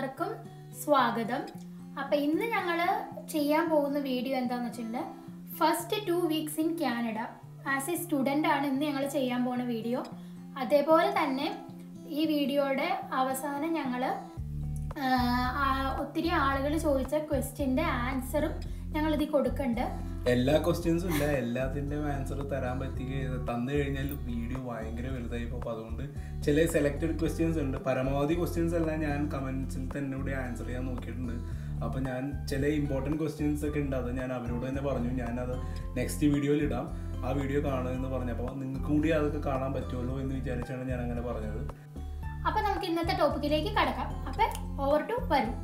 എല്ലാവർക്കും സ്വാഗതം അപ്പം ഇന്ന് ഞങ്ങൾ ചെയ്യാൻ പോകുന്ന വീഡിയോ എന്താണെന്ന് വെച്ചിട്ടുണ്ടെങ്കിൽ first two weeks in Canada as a student ആണ് ഇന്ന് ഞങ്ങൾ ചെയ്യാൻ പോകുന്ന വീഡിയോ അതേപോലെ തന്നെ ഈ വീഡിയോയുടെ അവസാനം ഞങ്ങൾ ഒത്തിരി ആളുകൾ ചോദിച്ച ക്വസ്റ്റ്യൻ്റെ ആൻസറും ഞങ്ങൾ ഇതിൽ കൊടുക്കുന്നുണ്ട് എല്ലാ ക്വസ്റ്റ്യൻസും ഇല്ല എല്ലാത്തിൻ്റെയും ആൻസർ തരാൻ പറ്റി തന്നു കഴിഞ്ഞാൽ വീഡിയോ ഭയങ്കര വലുതായി പോകും അതുകൊണ്ട് ചില സെലക്റ്റഡ് ക്വസ്റ്റ്യൻസ് ഉണ്ട് പരമാവധി ക്വസ്റ്റ്യൻസ് എല്ലാം ഞാൻ കമൻസിൽ തന്നെ ഇവിടെ ആൻസർ ചെയ്യാൻ നോക്കിയിട്ടുണ്ട് അപ്പോൾ ഞാൻ ചില ഇമ്പോർട്ടൻറ്റ് ക്വസ്റ്റ്യൻസ് ഒക്കെ ഉണ്ട് അത് ഞാൻ അവരോട് തന്നെ പറഞ്ഞു ഞാനത് നെക്സ്റ്റ് വീഡിയോയിൽ ഇടാം ആ വീഡിയോ കാണുമെന്ന് പറഞ്ഞപ്പോൾ നിങ്ങൾക്കും കൂടി അതൊക്കെ കാണാൻ പറ്റുമല്ലോ എന്ന് വിചാരിച്ചാണ് ഞാൻ അങ്ങനെ പറഞ്ഞത് അപ്പം നമുക്ക് ഇന്നത്തെ ടോപ്പിക്കിലേക്ക് കടക്കാം അപ്പം ഓവർ ടു വരും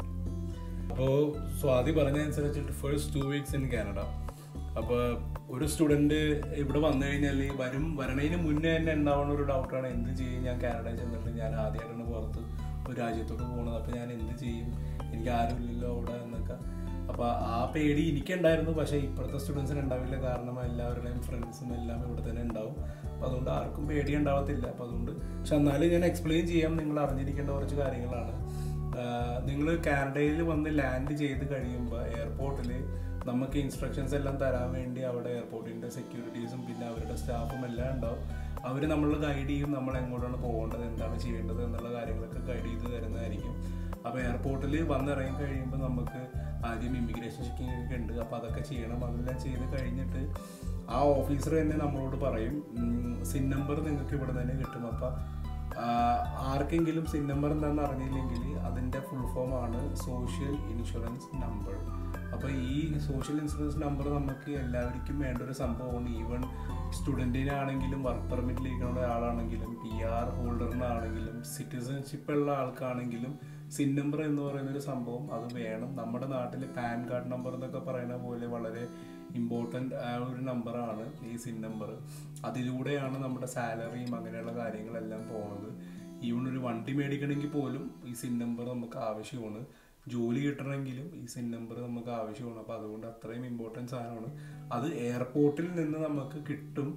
അപ്പോൾ സ്വാതി പറഞ്ഞ അനുസരിച്ചിട്ട് first two weeks in Canada അപ്പോൾ ഒരു സ്റ്റുഡൻറ്റ് ഇവിടെ വന്നു കഴിഞ്ഞാൽ വരും വരണതിന് മുന്നേ തന്നെ ഉണ്ടാവുന്ന ഒരു ഡൗട്ടാണ് എന്ത് ചെയ്യും ഞാൻ കാനഡയിൽ ചെന്നിട്ട് ഞാൻ ആദ്യമായിട്ടാണ് പുറത്ത് ഒരു രാജ്യത്തോട്ട് പോകുന്നത് അപ്പോൾ ഞാൻ എന്ത് ചെയ്യും എനിക്ക് ആരും ഇല്ലല്ലോ അവിടെ എന്നൊക്കെ അപ്പോൾ ആ പേടി എനിക്കുണ്ടായിരുന്നു പക്ഷേ ഇപ്പോഴത്തെ സ്റ്റുഡൻസിന് ഉണ്ടാവില്ല കാരണം എല്ലാവരുടെയും ഫ്രണ്ട്സും എല്ലാം ഇവിടെ തന്നെ ഉണ്ടാവും അപ്പോൾ അതുകൊണ്ട് ആർക്കും പേടി ഉണ്ടാവത്തില്ല അപ്പോൾ അതുകൊണ്ട് പക്ഷെ എന്നാലും ഞാൻ എക്സ്പ്ലെയിൻ ചെയ്യാം നിങ്ങൾ അറിഞ്ഞിരിക്കേണ്ട കുറച്ച് കാര്യങ്ങളാണ് നിങ്ങൾ കാനഡയിൽ വന്ന് ലാൻഡ് ചെയ്ത് കഴിയുമ്പോൾ എയർപോർട്ടിൽ നമുക്ക് ഇൻസ്ട്രക്ഷൻസ് എല്ലാം തരാൻ വേണ്ടി അവിടെ എയർപോർട്ടിൻ്റെ സെക്യൂരിറ്റീസും പിന്നെ അവരുടെ സ്റ്റാഫും എല്ലാം ഉണ്ടാവും അവർ നമ്മൾ ഗൈഡ് ചെയ്യും നമ്മൾ എങ്ങോട്ടാണ് പോകേണ്ടത് എന്താണ് ചെയ്യേണ്ടത് എന്നുള്ള കാര്യങ്ങളൊക്കെ ഗൈഡ് ചെയ്ത് തരുന്നതായിരിക്കും അപ്പോൾ എയർപോർട്ടിൽ വന്നിറങ്ങി കഴിയുമ്പോൾ നമുക്ക് ആദ്യം ഇമിഗ്രേഷൻ ചെക്കിംഗ് ഒക്കെ ഉണ്ട് അപ്പോൾ അതൊക്കെ ചെയ്യണം അതെല്ലാം ചെയ്ത് കഴിഞ്ഞിട്ട് ആ ഓഫീസർ തന്നെ നമ്മളോട് പറയും സിൻ നമ്പർ നിങ്ങൾക്ക് ഇവിടെ തന്നെ കിട്ടും അപ്പോൾ ആർക്കെങ്കിലും സിൻ നമ്പർ എന്താണെന്ന് അറിഞ്ഞില്ലെങ്കിൽ അതിൻ്റെ ഫുൾ ഫോം ആണ് സോഷ്യൽ ഇൻഷുറൻസ് നമ്പർ അപ്പോൾ ഈ സോഷ്യൽ ഇൻഷുറൻസ് നമ്പർ നമുക്ക് എല്ലാവർക്കും വേണ്ട ഒരു സംഭവമാണ് ഈവൻ സ്റ്റുഡൻറ്റിനാണെങ്കിലും വർക്ക് പെർമിറ്റിലിരിക്കുന്ന ഒരാളാണെങ്കിലും പി ആർ ഹോൾഡറിനാണെങ്കിലും സിറ്റിസൺഷിപ്പ് ഉള്ള ആൾക്കാണെങ്കിലും സിൻ നമ്പർ എന്ന് പറയുന്ന ഒരു സംഭവം അത് വേണം നമ്മുടെ നാട്ടിൽ പാൻ കാർഡ് നമ്പർ എന്നൊക്കെ പറയുന്ന പോലെ വളരെ ഇമ്പോർട്ടൻ്റ് ഒരു നമ്പറാണ് ഈ സിൻ നമ്പർ അതിലൂടെയാണ് നമ്മുടെ സാലറിയും അങ്ങനെയുള്ള കാര്യങ്ങളെല്ലാം പോണത് ഈവൺ ഒരു വണ്ടി മേടിക്കണമെങ്കിൽ പോലും ഈ സിൻ നമ്പർ നമുക്ക് ആവശ്യമാണ് ജോലി കിട്ടണമെങ്കിലും ഈ സിൻ നമ്പർ നമുക്ക് ആവശ്യമാണ് അപ്പോൾ അതുകൊണ്ട് അത്രയും ഇമ്പോർട്ടൻറ്റ് സാധനമാണ് അത് എയർപോർട്ടിൽ നിന്ന് നമുക്ക് കിട്ടും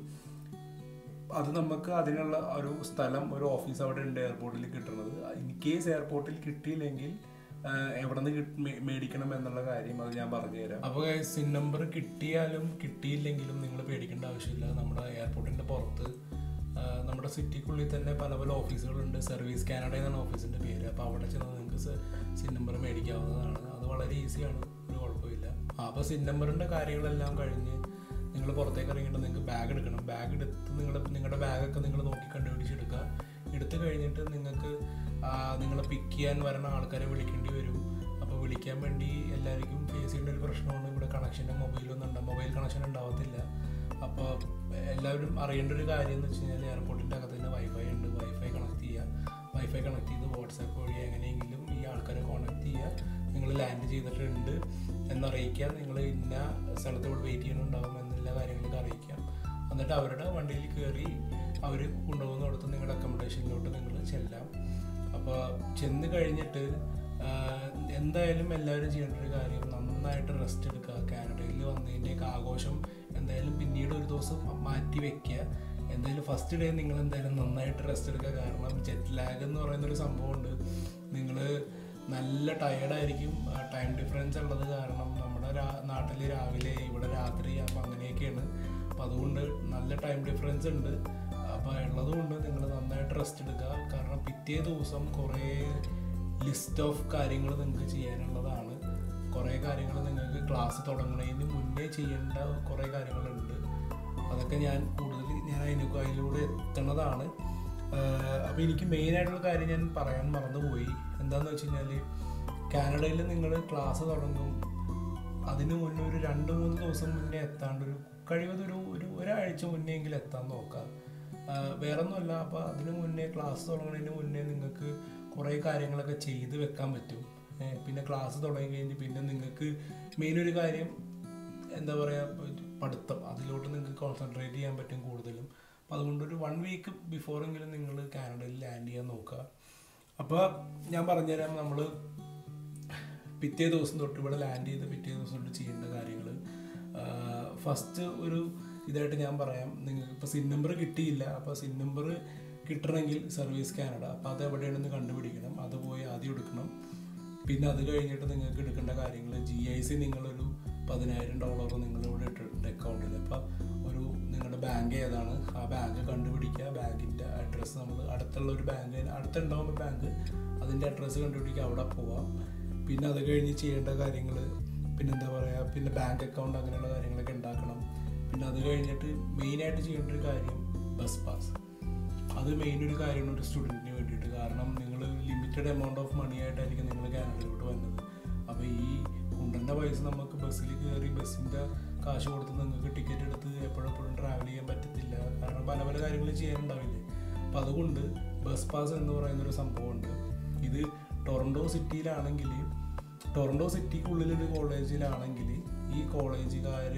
അത് നമുക്ക് അതിനുള്ള ഒരു സ്ഥലം ഒരു ഓഫീസ് അവിടെ ഉണ്ട് എയർപോർട്ടിൽ കിട്ടുന്നത് ഇൻ കേസ് എയർപോർട്ടിൽ കിട്ടിയില്ലെങ്കിൽ എവിടെ നിന്ന് മേടിക്കണം എന്നുള്ള കാര്യം അത് ഞാൻ പറഞ്ഞുതരാം അപ്പോൾ സിൻ നമ്പർ കിട്ടിയാലും കിട്ടിയില്ലെങ്കിലും നിങ്ങൾ പേടിക്കേണ്ട ആവശ്യമില്ല നമ്മുടെ എയർപോർട്ടിൻ്റെ പുറത്ത് നമ്മുടെ സിറ്റിക്കുള്ളിൽ തന്നെ പല പല ഓഫീസുകളുണ്ട് സർവീസ് കാനഡ എന്നാണ് ഓഫീസിൻ്റെ പേര് അപ്പോൾ അവിടെ ചെന്ന് നിങ്ങൾക്ക് സിൻ നമ്പർ മേടിക്കാവുന്നതാണ് അത് വളരെ ഈസിയാണ് ഒരു കുഴപ്പമില്ല അപ്പോൾ സിൻ നമ്പറിൻ്റെ കാര്യങ്ങളെല്ലാം കഴിഞ്ഞ് നിങ്ങൾ പുറത്തേക്ക് ഇറങ്ങിയിട്ട് നിങ്ങൾക്ക് ബാഗ് എടുക്കണം ബാഗ് എടുത്ത് നിങ്ങളുടെ നിങ്ങളുടെ ബാഗൊക്കെ നിങ്ങൾ നോക്കി കണ്ടുപിടിച്ചെടുക്കുക എടുത്തു കഴിഞ്ഞിട്ട് നിങ്ങൾക്ക് നിങ്ങളെ പിക്ക് ചെയ്യാൻ വരുന്ന ആൾക്കാരെ വിളിക്കേണ്ടി വരും അപ്പോൾ വിളിക്കാൻ വേണ്ടി എല്ലാവർക്കും ഫേസ് ചെയ്യേണ്ട ഒരു പ്രശ്നമാണ് ഇവിടെ കണക്ഷൻ്റെ മൊബൈലൊന്നും ഉണ്ടാവും മൊബൈൽ കണക്ഷൻ ഉണ്ടാവത്തില്ല അപ്പോൾ എല്ലാവരും അറിയേണ്ട ഒരു കാര്യം എന്ന് വെച്ച് കഴിഞ്ഞാൽ എയർപോർട്ടിൻ്റെ അകത്ത് തന്നെ വൈഫൈ ഉണ്ട് വൈഫൈ കണക്ട് ചെയ്യുക വൈഫൈ കണക്ട് ചെയ്ത് വാട്സാപ്പ് വഴി എങ്ങനെയെങ്കിലും ഈ ആൾക്കാരെ കോൺടാക്ട് ചെയ്യുക നിങ്ങൾ ലാൻഡ് ചെയ്തിട്ടുണ്ട് എന്നറിയിക്കുക നിങ്ങൾ ഇന്ന സ്ഥലത്ത് ഇവിടെ വെയിറ്റ് ചെയ്യുന്നുണ്ടാവും എന്നുള്ള കാര്യങ്ങളൊക്കെ അറിയിക്കാം എന്നിട്ട് അവരുടെ വണ്ടിയിൽ കയറി അവർ കൊണ്ടുപോകുന്നിടത്ത് നിങ്ങളുടെ അക്കോമഡേഷനിലോട്ട് നിങ്ങൾ ചെല്ലാം അപ്പോൾ ചെന്ന് കഴിഞ്ഞിട്ട് എന്തായാലും എല്ലാവരും ചെയ്യേണ്ട ഒരു കാര്യം നന്നായിട്ട് റെസ്റ്റ് എടുക്കുക കാനഡയിൽ വന്നതിൻ്റെയൊക്കെ ആഘോഷം എന്തായാലും പിന്നീട് ഒരു ദിവസം മാറ്റി വെക്കുക എന്തായാലും ഫസ്റ്റ് ഡേ നിങ്ങൾ എന്തായാലും നന്നായിട്ട് റെസ്റ്റ് എടുക്കുക കാരണം ജെറ്റ് ലാഗ് എന്ന് പറയുന്ന ഒരു സംഭവമുണ്ട് നിങ്ങൾ നല്ല ടയേർഡായിരിക്കും ടൈം ഡിഫറൻസ് ഉള്ളത് കാരണം നമ്മുടെ നാട്ടിൽ രാവിലെ ഇവിടെ രാത്രി അപ്പോൾ അങ്ങനെയൊക്കെയാണ് അപ്പോൾ അതുകൊണ്ട് നല്ല ടൈം ഡിഫറൻസ് ഉണ്ട് അപ്പോൾ ഉള്ളതുകൊണ്ട് നിങ്ങൾ നന്നായിട്ട് റെസ്റ്റ് എടുക്കുക കാരണം പിറ്റേ ദിവസം കുറേ ലിസ്റ്റ് ഓഫ് കാര്യങ്ങൾ നിങ്ങൾക്ക് ചെയ്യാനുള്ളതാണ് കുറേ കാര്യങ്ങൾ നിങ്ങൾക്ക് ക്ലാസ് തുടങ്ങുന്നതിന് മുന്നേ ചെയ്യേണ്ട കുറേ കാര്യങ്ങളുണ്ട് അതൊക്കെ ഞാൻ കൂടുതൽ ഞാൻ അതിനൊക്കെ അതിലൂടെ എത്തണതാണ് അപ്പോൾ എനിക്ക് മെയിനായിട്ടുള്ള കാര്യം ഞാൻ പറയാൻ മറന്നുപോയി എന്താണെന്ന് വെച്ച് കഴിഞ്ഞാൽ കാനഡയിൽ നിങ്ങൾ ക്ലാസ് തുടങ്ങും അതിന് മുന്നേ ഒരു രണ്ട് മൂന്ന് ദിവസം മുന്നേ എത്താണ്ട് ഒരു കഴിവതൊരു ഒരു ഒരാഴ്ച മുന്നേ എങ്കിലും എത്താൻ നോക്കാം വേറെ ഒന്നുമല്ല അപ്പോൾ അതിന് മുന്നേ ക്ലാസ് തുടങ്ങുന്നതിന് മുന്നേ നിങ്ങൾക്ക് കുറേ കാര്യങ്ങളൊക്കെ ചെയ്ത് വെക്കാൻ പറ്റും പിന്നെ ക്ലാസ് തുടങ്ങി കഴിഞ്ഞ് പിന്നെ നിങ്ങൾക്ക് മെയിൻ ഒരു കാര്യം എന്താ പറയുക പഠിത്തം അതിലോട്ട് നിങ്ങൾക്ക് കോൺസെൻട്രേറ്റ് ചെയ്യാൻ പറ്റും കൂടുതലും അപ്പോൾ അതുകൊണ്ട് ഒരു വൺ വീക്ക് ബിഫോറെങ്കിലും നിങ്ങൾ കാനഡയിൽ ലാൻഡ് ചെയ്യാൻ നോക്കുക അപ്പോൾ ഞാൻ പറഞ്ഞുതരാം നമ്മൾ പിറ്റേ ദിവസം തൊട്ട് ഇവിടെ ലാൻഡ് ചെയ്ത് പിറ്റേ ദിവസം തൊട്ട് ചെയ്യേണ്ട കാര്യങ്ങൾ ഫസ്റ്റ് ഒരു ഇതായിട്ട് ഞാൻ പറയാം നിങ്ങൾക്ക് ഇപ്പോൾ സിൻ നമ്പർ കിട്ടിയില്ല അപ്പോൾ സിൻ നമ്പർ കിട്ടണമെങ്കിൽ സർവീസ് കാനഡ അപ്പോൾ അത് എവിടെയാണെന്ന് കണ്ടുപിടിക്കണം അത് പോയി ആദ്യം എടുക്കണം പിന്നെ അത് കഴിഞ്ഞിട്ട് നിങ്ങൾക്ക് എടുക്കേണ്ട കാര്യങ്ങൾ ജി ഐ സി നിങ്ങളൊരു പതിനായിരം ഡോളർ നിങ്ങൾ ഇവിടെ ഇട്ടിട്ടുണ്ട് അക്കൗണ്ടിൽ അപ്പോൾ ഒരു നിങ്ങളുടെ ബാങ്ക് ഏതാണ് ആ ബാങ്ക് കണ്ടുപിടിക്കുക ബാങ്കിൻ്റെ അഡ്രസ്സ് നമ്മൾ അടുത്തുള്ള ഒരു ബാങ്ക് അടുത്തുണ്ടാവുമ്പോൾ ബാങ്ക് അതിൻ്റെ അഡ്രസ്സ് കണ്ടുപിടിക്കുക അവിടെ പോവാം പിന്നെ അത് കഴിഞ്ഞ് ചെയ്യേണ്ട കാര്യങ്ങൾ പിന്നെ എന്താ പറയുക പിന്നെ ബാങ്ക് അക്കൗണ്ട് അങ്ങനെയുള്ള കാര്യങ്ങളൊക്കെ ഉണ്ടാക്കണം പിന്നെ അത് കഴിഞ്ഞിട്ട് മെയിനായിട്ട് ചെയ്യേണ്ട ഒരു കാര്യം ബസ് പാസ് അത് മെയിൻ ഒരു കാര്യമാണ് ഒരു സ്റ്റുഡൻറ്റിന് വേണ്ടിയിട്ട് കാരണം നിങ്ങൾ ലിമിറ്റഡ് എമൗണ്ട് ഓഫ് മണി ആയിട്ടായിരിക്കും നിങ്ങൾ കാനഡയിലോട്ട് വന്നത് അപ്പോൾ ഈ കുണ്ടൻ്റെ പൈസ നമുക്ക് ബസ്സിൽ കയറി ബസ്സിൻ്റെ കാശ് കൊടുത്ത് നിങ്ങൾക്ക് ടിക്കറ്റ് എടുത്ത് എപ്പോഴെപ്പോഴും ട്രാവൽ ചെയ്യാൻ പറ്റത്തില്ല കാരണം പല പല കാര്യങ്ങൾ ചെയ്യാനുണ്ടാവില്ലേ അപ്പോൾ അതുകൊണ്ട് ബസ് പാസ് എന്ന് പറയുന്ന ഒരു സംഭവമുണ്ട് ഇത് ടൊറൻഡോ സിറ്റിയിലാണെങ്കിൽ ടൊറൻഡോ സിറ്റിക്കുള്ളിലൊരു കോളേജിലാണെങ്കിൽ ഈ കോളേജുകാർ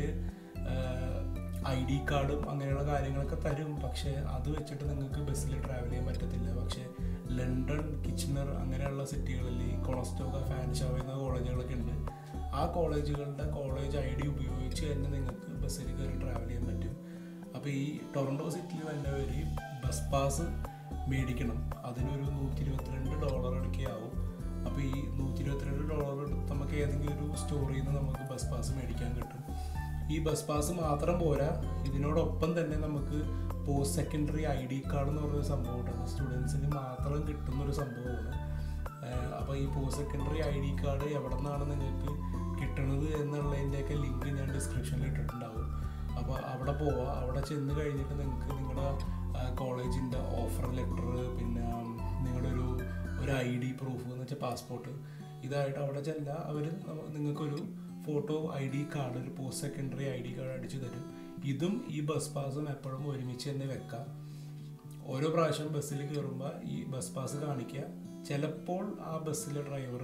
ഐ ഡി കാർഡും അങ്ങനെയുള്ള കാര്യങ്ങളൊക്കെ തരും പക്ഷേ അത് വെച്ചിട്ട് നിങ്ങൾക്ക് ബസ്സിൽ ട്രാവൽ ചെയ്യാൻ പറ്റത്തില്ല പക്ഷേ ലണ്ടൻ കിച്ചണർ അങ്ങനെയുള്ള സിറ്റികളിൽ ഈ കൊളസ്റ്റോക ഫാൻഷാവ് എന്ന കോളേജുകളൊക്കെ ഉണ്ട് ആ കോളേജുകളുടെ കോളേജ് ഐ ഡി ഉപയോഗിച്ച് തന്നെ നിങ്ങൾക്ക് ബസ്സിൽ കയറി ട്രാവൽ ചെയ്യാൻ പറ്റും അപ്പോൾ ഈ ടൊറൻഡോ സിറ്റിയിൽ വന്നവർ ബസ് പാസ് മേടിക്കണം അതിനൊരു നൂറ്റി ഇരുപത്തിരണ്ട് ഡോളർ അടുക്കെയാവും അപ്പോൾ ഈ നൂറ്റി ഇരുപത്തിരണ്ട് ഡോളർ എടുത്ത് നമുക്ക് ഏതെങ്കിലും ഒരു സ്റ്റോറിൽ നിന്ന് നമുക്ക് ബസ് പാസ് മേടിക്കാൻ കിട്ടും ഈ ബസ് പാസ് മാത്രം പോരാ ഇതിനോടൊപ്പം തന്നെ നമുക്ക് post secondary I D card എന്ന് പറയുന്ന സംഭവമുണ്ട് സ്റ്റുഡൻസിന് മാത്രം കിട്ടുന്ന ഒരു സംഭവമാണ് അപ്പോൾ ഈ post secondary I D card എവിടെ നിന്നാണ് നിങ്ങൾക്ക് കിട്ടണത് എന്നുള്ളതിൻ്റെയൊക്കെ ലിങ്ക് ഞാൻ ഡിസ്ക്രിപ്ഷനിൽ ഇട്ടിട്ടുണ്ടാവും അപ്പോൾ അവിടെ പോവുക അവിടെ ചെന്ന് കഴിഞ്ഞിട്ട് നിങ്ങൾക്ക് നിങ്ങളുടെ കോളേജിൻ്റെ ഓഫർ ലെറ്റർ പിന്നെ നിങ്ങളുടെ ഒരു ഒരു ഐ ഡി പ്രൂഫ് എന്ന് വെച്ചാൽ പാസ്പോർട്ട് ഇതായിട്ട് അവിടെ ചെല്ല അവർ നിങ്ങൾക്കൊരു ഫോട്ടോ ഐ ഡി കാർഡ് ഒരു post secondary I D card അടിച്ചു തരും ഇതും ഈ ബസ് പാസും എപ്പോഴും ഒരുമിച്ച് തന്നെ വെക്കാം ഓരോ പ്രാവശ്യം ബസ്സിൽ കയറുമ്പോൾ ഈ ബസ് പാസ് കാണിക്കുക ചിലപ്പോൾ ആ ബസ്സിലെ ഡ്രൈവർ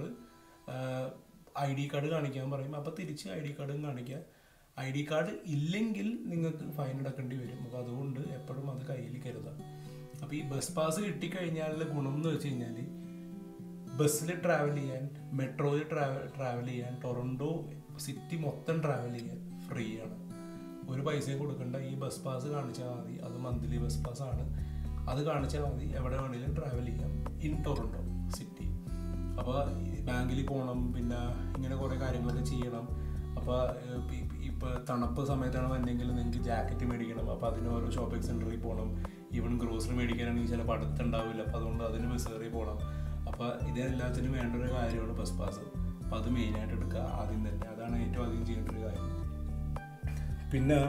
ഐ ഡി കാർഡ് കാണിക്കാൻ പറയും അപ്പോൾ തിരിച്ച് ഐ ഡി കാർഡും കാണിക്കുക ഐ ഡി കാർഡ് ഇല്ലെങ്കിൽ നിങ്ങൾക്ക് ഫൈൻ അടക്കേണ്ടി വരും അപ്പോൾ അതുകൊണ്ട് എപ്പോഴും അത് കയ്യിൽ കരുതാം അപ്പോൾ ഈ ബസ് പാസ് കിട്ടിക്കഴിഞ്ഞാലുള്ള ഗുണം എന്ന് വെച്ച് കഴിഞ്ഞാൽ ബസ്സിൽ ട്രാവൽ ചെയ്യാൻ മെട്രോയിൽ ട്രാവൽ ട്രാവൽ ചെയ്യാൻ ടൊറൻഡോ സിറ്റി മൊത്തം ട്രാവൽ ചെയ്യാൻ ഫ്രീ ആണ് ഒരു പൈസയും കൊടുക്കണ്ട ഈ ബസ് പാസ് കാണിച്ചാൽ മതി അത് മന്ത്ലി ബസ് പാസ് ആണ് അത് കാണിച്ചാൽ മതി എവിടെ വേണമെങ്കിലും ട്രാവൽ ചെയ്യാം ഇൻ ടൊറൻഡോ സിറ്റി അപ്പോൾ ബാങ്കിൽ പോകണം പിന്നെ ഇങ്ങനെ കുറേ കാര്യങ്ങളൊക്കെ ചെയ്യണം അപ്പോൾ ഇപ്പോൾ തണുപ്പ് സമയത്താണ് വന്നെങ്കിൽ നിങ്ങൾക്ക് ജാക്കറ്റ് മേടിക്കണം അപ്പോൾ അതിന് ഓരോ ഷോപ്പിംഗ് സെൻറ്ററിൽ പോകണം ഈവൻ ഗ്രോസറി മേടിക്കാനാണെങ്കിൽ ചിലപ്പോൾ അടുത്തുണ്ടാവില്ല അപ്പോൾ അതുകൊണ്ട് അതിന് ബസ് കയറി പോകണം അപ്പോൾ ഇതെല്ലാത്തിനും വേണ്ട ഒരു കാര്യമാണ് ബസ് പാസ് അപ്പോൾ അത് മെയിനായിട്ട് എടുക്കുക ആദ്യം തന്നെ അതാണ് ഏറ്റവും ആദ്യം ചെയ്യേണ്ട ഒരു കാര്യം പിന്നെ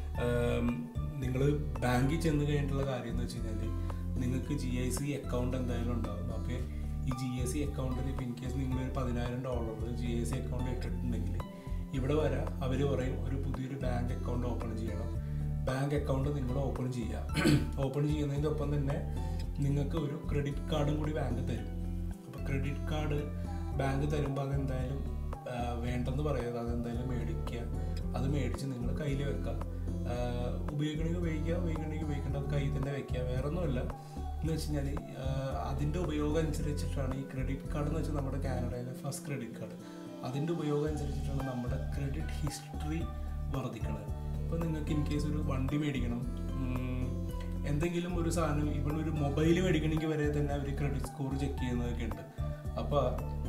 നിങ്ങൾ ബാങ്കിൽ ചെന്ന് കഴിഞ്ഞിട്ടുള്ള കാര്യം എന്ന് വെച്ച് കഴിഞ്ഞാൽ നിങ്ങൾക്ക് ജി ഐ സി അക്കൗണ്ട് എന്തായാലും ഉണ്ടാകും അപ്പോൾ ഈ ജി ഐ സി അക്കൗണ്ടിൽ ഇപ്പം ഇൻ കേസ് നിങ്ങൾ ഒരു പതിനായിരം dollar G I C account ഇട്ടിട്ടുണ്ടെങ്കിൽ ഇവിടെ വരെ അവർ പറയും ഒരു പുതിയൊരു ബാങ്ക് അക്കൗണ്ട് ഓപ്പൺ ചെയ്യണം ബാങ്ക് അക്കൗണ്ട് നിങ്ങൾ ഓപ്പൺ ചെയ്യുക ഓപ്പൺ ചെയ്യുന്നതിൻ്റെ ഒപ്പം തന്നെ നിങ്ങൾക്ക് ഒരു ക്രെഡിറ്റ് കാർഡും കൂടി ബാങ്ക് തരും അപ്പോൾ ക്രെഡിറ്റ് കാർഡ് ബാങ്ക് തരുമ്പോൾ അതെന്തായാലും വേണ്ടെന്ന് പറയാതെ അതെന്തായാലും മേടിക്കുക അത് മേടിച്ച് നിങ്ങൾ കയ്യിൽ വെക്കുക ഉപയോഗിക്കണമെങ്കിൽ ഉപയോഗിക്കുക ഉപയോഗിക്കണമെങ്കിൽ ഉപയോഗിക്കേണ്ട അത് കയ്യിൽ തന്നെ വെക്കുക വേറെ ഒന്നുമില്ല എന്ന് വെച്ച് കഴിഞ്ഞാൽ അതിൻ്റെ ഉപയോഗം അനുസരിച്ചിട്ടാണ് ഈ ക്രെഡിറ്റ് കാർഡ് എന്ന് വെച്ചാൽ നമ്മുടെ കാനഡയിലെ ഫസ്റ്റ് ക്രെഡിറ്റ് കാർഡ് അതിൻ്റെ ഉപയോഗം അനുസരിച്ചിട്ടാണ് നമ്മുടെ ക്രെഡിറ്റ് ഹിസ്റ്ററി വർദ്ധിക്കുന്നത് ഇപ്പോൾ നിങ്ങൾക്ക് ഇൻ കേസ് ഒരു വണ്ടി മേടിക്കണം എന്തെങ്കിലും ഒരു സാധനം ഇവിടെ ഒരു മൊബൈൽ മേടിക്കണമെങ്കിൽ വരെ തന്നെ അവർ ക്രെഡിറ്റ് സ്കോർ ചെക്ക് ചെയ്യുന്നതൊക്കെ ഉണ്ട് അപ്പോൾ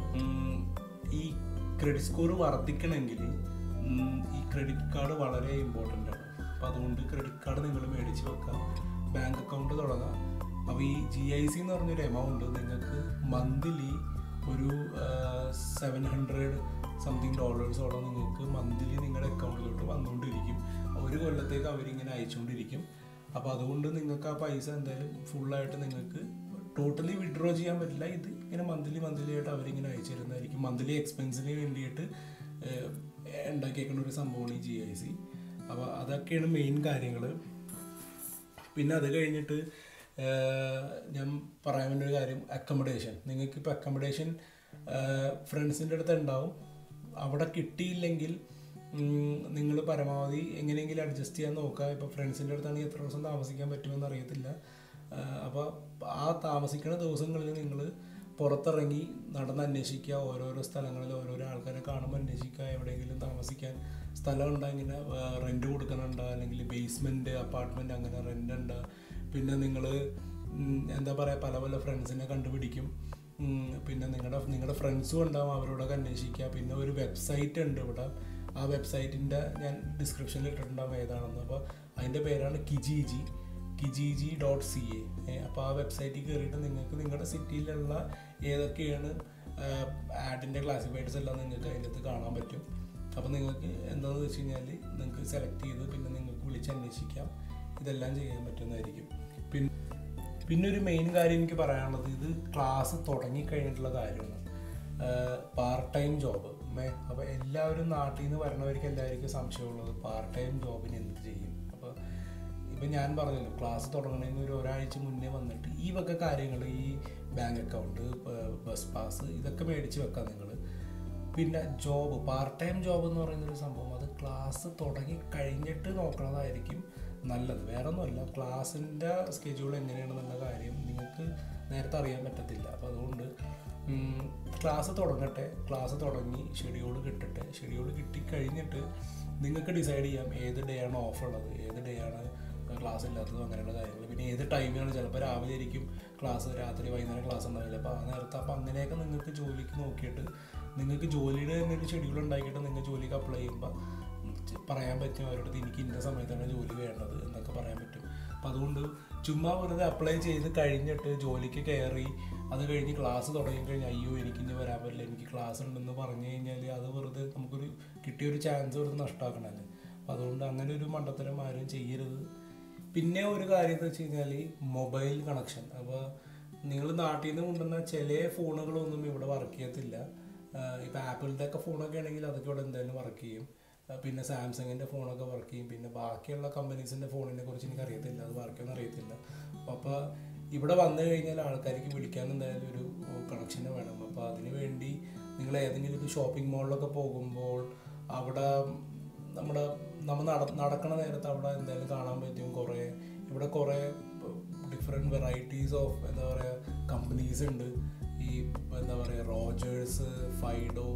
ഈ ക്രെഡിറ്റ് സ്കോർ വർദ്ധിക്കണമെങ്കിൽ ഈ ക്രെഡിറ്റ് കാർഡ് വളരെ ഇമ്പോർട്ടൻ്റ് ആണ് അപ്പോൾ അതുകൊണ്ട് ക്രെഡിറ്റ് കാർഡ് നിങ്ങൾ മേടിച്ച് വെക്കുക ബാങ്ക് അക്കൗണ്ട് തുടങ്ങാം അപ്പോൾ ഈ ജി ഐ സി എന്ന് പറഞ്ഞൊരു എമൗണ്ട് നിങ്ങൾക്ക് മന്ത്ലി ഒരു സെവൻ ഹൺഡ്രഡ് സംതിങ് ഡോളേഴ്സോളം നിങ്ങൾക്ക് മന്ത്ലി നിങ്ങളുടെ അക്കൗണ്ടിലോട്ട് വന്നുകൊണ്ടിരിക്കും ഒരു കൊല്ലത്തേക്ക് അവരിങ്ങനെ അയച്ചുകൊണ്ടിരിക്കും അപ്പോൾ അതുകൊണ്ട് നിങ്ങൾക്ക് ആ പൈസ എന്തായാലും ഫുള്ളായിട്ട് നിങ്ങൾക്ക് ടോട്ടലി വിഡ്രോ ചെയ്യാൻ പറ്റില്ല ഇത് ഇങ്ങനെ മന്ത്ലി മന്ത്ലി ആയിട്ട് അവരിങ്ങനെ അയച്ചു തരുന്നതായിരിക്കും മന്ത്ലി എക്സ്പെൻസിന് വേണ്ടിയിട്ട് ഉണ്ടാക്കിയേക്കുന്ന ഒരു സംഭവമാണ് ഈ ജി ഐ സി അപ്പോൾ അതൊക്കെയാണ് മെയിൻ കാര്യങ്ങൾ പിന്നെ അത് കഴിഞ്ഞിട്ട് ഞാൻ പറയാൻ വേണ്ട ഒരു കാര്യം അക്കോമഡേഷൻ നിങ്ങൾക്ക് ഇപ്പോൾ അക്കോമഡേഷൻ ഫ്രണ്ട്സിൻ്റെ അടുത്ത് ഉണ്ടാവും അവിടെ കിട്ടിയില്ലെങ്കിൽ നിങ്ങൾ പരമാവധി എങ്ങനെയെങ്കിലും അഡ്ജസ്റ്റ് ചെയ്യാൻ നോക്കുക ഇപ്പോൾ ഫ്രണ്ട്സിൻ്റെ അടുത്താണെങ്കിൽ എത്ര ദിവസം താമസിക്കാൻ പറ്റുമെന്ന് അറിയത്തില്ല അപ്പോൾ ആ താമസിക്കുന്ന ദിവസങ്ങളിൽ നിങ്ങൾ പുറത്തിറങ്ങി നടന്ന് അന്വേഷിക്കുക ഓരോരോ സ്ഥലങ്ങളിൽ ഓരോരോ ആൾക്കാരെ കാണുമ്പോൾ അന്വേഷിക്കുക എവിടെയെങ്കിലും താമസിക്കാൻ സ്ഥലം ഉണ്ടോ ഇങ്ങനെ റെൻറ്റ് കൊടുക്കുന്നുണ്ടോ അല്ലെങ്കിൽ ബേസ്മെൻറ്റ് അപ്പാർട്ട്മെൻറ്റ് അങ്ങനെ റെൻ്റ് ഉണ്ടോ പിന്നെ നിങ്ങൾ ഉം, എന്താ പറയുക പല പല ഫ്രണ്ട്സിനെ കണ്ടുപിടിക്കും ഉം, പിന്നെ നിങ്ങളുടെ നിങ്ങളുടെ ഫ്രണ്ട്സും ഉണ്ടാവും അവരോടൊക്കെ അന്വേഷിക്കുക പിന്നെ ഒരു വെബ്സൈറ്റ് ഉണ്ട് ഇവിടെ ആ വെബ്സൈറ്റിൻ്റെ ഞാൻ ഡിസ്ക്രിപ്ഷനിൽ ഇട്ടിട്ടുണ്ടാവും ഏതാണെന്ന് അപ്പോൾ അതിൻ്റെ പേരാണ് Kijiji Kijiji dot C A അപ്പോൾ ആ വെബ്സൈറ്റിൽ കയറിയിട്ട് നിങ്ങൾക്ക് നിങ്ങളുടെ സിറ്റിയിലുള്ള ഏതൊക്കെയാണ് ആഡിൻ്റെ ക്ലാസിഫൈഡ്സ് എല്ലാം നിങ്ങൾക്ക് അതിനകത്ത് കാണാൻ പറ്റും അപ്പോൾ നിങ്ങൾക്ക് എന്താണെന്ന് വെച്ച് കഴിഞ്ഞാൽ നിങ്ങൾക്ക് സെലക്ട് ചെയ്ത് പിന്നെ നിങ്ങൾക്ക് വിളിച്ച് അന്വേഷിക്കാം ഇതെല്ലാം ചെയ്യാൻ പറ്റുന്നതായിരിക്കും പിന്നെ പിന്നെ ഒരു മെയിൻ കാര്യം എനിക്ക് പറയാനുള്ളത് ഇത് ക്ലാസ് തുടങ്ങിക്കഴിഞ്ഞിട്ടുള്ള കാര്യമാണ് പാർട്ട് ടൈം ജോബ് അപ്പോൾ എല്ലാവരും നാട്ടിൽ നിന്ന് വരണവർക്ക് എല്ലാവർക്കും സംശയമുള്ളത് പാർട്ട് ടൈം ജോബിന് എന്ത് ചെയ്യും അപ്പോൾ ഇപ്പം ഞാൻ പറഞ്ഞല്ലോ ക്ലാസ് തുടങ്ങണമെങ്കിൽ ഒരു ഒരാഴ്ച മുന്നേ വന്നിട്ട് ഈ വക കാര്യങ്ങൾ ഈ ബാങ്ക് അക്കൗണ്ട് ബസ് പാസ് ഇതൊക്കെ മേടിച്ച് വെക്കാം നിങ്ങൾ പിന്നെ ജോബ് പാർട്ട് ടൈം ജോബ് എന്ന് പറയുന്ന ഒരു സംഭവം അത് ക്ലാസ് തുടങ്ങി കഴിഞ്ഞിട്ട് നോക്കണതായിരിക്കും നല്ലത് വേറെ ഒന്നുമല്ല ക്ലാസ്സിൻ്റെ സ്കെഡ്യൂൾ എങ്ങനെയാണെന്നുള്ള കാര്യം നിങ്ങൾക്ക് നേരത്തെ അറിയാൻ പറ്റത്തില്ല അപ്പോൾ അതുകൊണ്ട് ക്ലാസ് തുടങ്ങട്ടെ ക്ലാസ് തുടങ്ങി ഷെഡ്യൂൾ കിട്ടട്ടെ ഷെഡ്യൂൾ കിട്ടിക്കഴിഞ്ഞിട്ട് നിങ്ങൾക്ക് ഡിസൈഡ് ചെയ്യാം ഏത് ഡേ ആണ് ഓഫ് ഉള്ളത് ഏത് ഡേ ആണ് ക്ലാസ് ഇല്ലാത്തതും അങ്ങനെയുള്ള കാര്യങ്ങൾ പിന്നെ ഏത് ടൈമിലാണ് ചിലപ്പോൾ രാവിലെ ആയിരിക്കും ക്ലാസ് രാത്രി വൈകുന്നേരം ക്ലാസ് ഉണ്ടാവില്ല അപ്പോൾ ആ നേരത്തെ അപ്പോൾ അങ്ങനെയൊക്കെ നിങ്ങൾക്ക് ജോലിക്ക് നോക്കിയിട്ട് നിങ്ങൾക്ക് ജോലിയുടെ തന്നെ ഒരു ഷെഡ്യൂൾ ഉണ്ടാക്കിയിട്ട് നിങ്ങൾ ജോലിക്ക് അപ്ലൈ ചെയ്യുമ്പോൾ പറയാൻ പറ്റും അവരോട് എനിക്ക് ഇന്ന സമയത്താണ് ജോലി വേണ്ടത് എന്നൊക്കെ പറയാൻ പറ്റും അപ്പം അതുകൊണ്ട് ചുമ്മാ വെറുതെ അപ്ലൈ ചെയ്ത് കഴിഞ്ഞിട്ട് ജോലിക്ക് കയറി അത് കഴിഞ്ഞ് ക്ലാസ് തുടങ്ങി കഴിഞ്ഞാൽ അയ്യോ എനിക്ക് ഇനി വരാൻ പറ്റില്ല എനിക്ക് ക്ലാസ് ഉണ്ടെന്ന് പറഞ്ഞു കഴിഞ്ഞാൽ അത് വെറുതെ നമുക്കൊരു കിട്ടിയൊരു ചാൻസ് വെറുതെ നഷ്ടമാക്കണമല്ലേ അപ്പം അതുകൊണ്ട് അങ്ങനെ ഒരു മണ്ടത്തരം ആരും ചെയ്യരുത് പിന്നെ ഒരു കാര്യം എന്ന് വെച്ച് കഴിഞ്ഞാൽ മൊബൈൽ കണക്ഷൻ അപ്പോൾ നിങ്ങൾ നാട്ടിൽ നിന്ന് കൊണ്ടുവന്ന ചില ഫോണുകളൊന്നും ഇവിടെ വർക്ക് ചെയ്യത്തില്ല ഇപ്പോൾ ആപ്പിളിൻ്റെ ഒക്കെ ഫോണൊക്കെ ആണെങ്കിൽ അതൊക്കെ ഇവിടെ എന്തായാലും വർക്ക് ചെയ്യും ആ, പിന്നെ സാംസങ്ങിൻ്റെ ഫോണൊക്കെ വർക്ക് ചെയ്യും പിന്നെ ബാക്കിയുള്ള കമ്പനീസിൻ്റെ ഫോണിനെ കുറിച്ച് എനിക്ക് അറിയത്തില്ല അത് വർക്ക് ചെയ്യുന്ന അറിയത്തില്ല അപ്പോൾ ഇവിടെ വന്നു കഴിഞ്ഞാൽ ആൾക്കാർക്ക് വിളിക്കാൻ എന്തായാലും ഒരു കണക്ഷന് വേണം അപ്പോൾ അതിന് വേണ്ടി നിങ്ങൾ ഏതെങ്കിലും ഒരു ഷോപ്പിംഗ് മാളിലൊക്കെ പോകുമ്പോൾ അവിടെ നമ്മുടെ നമ്മൾ നട നടക്കണ നേരത്ത് അവിടെ എന്തായാലും കാണാൻ പറ്റും കുറേ ഇവിടെ കുറേ ഡിഫറെൻറ്റ് വെറൈറ്റീസ് ഓഫ് എന്താ പറയുക കമ്പനീസ് ഉണ്ട് ഈ എന്താ പറയുക റോജേഴ്സ് ഫൈഡോ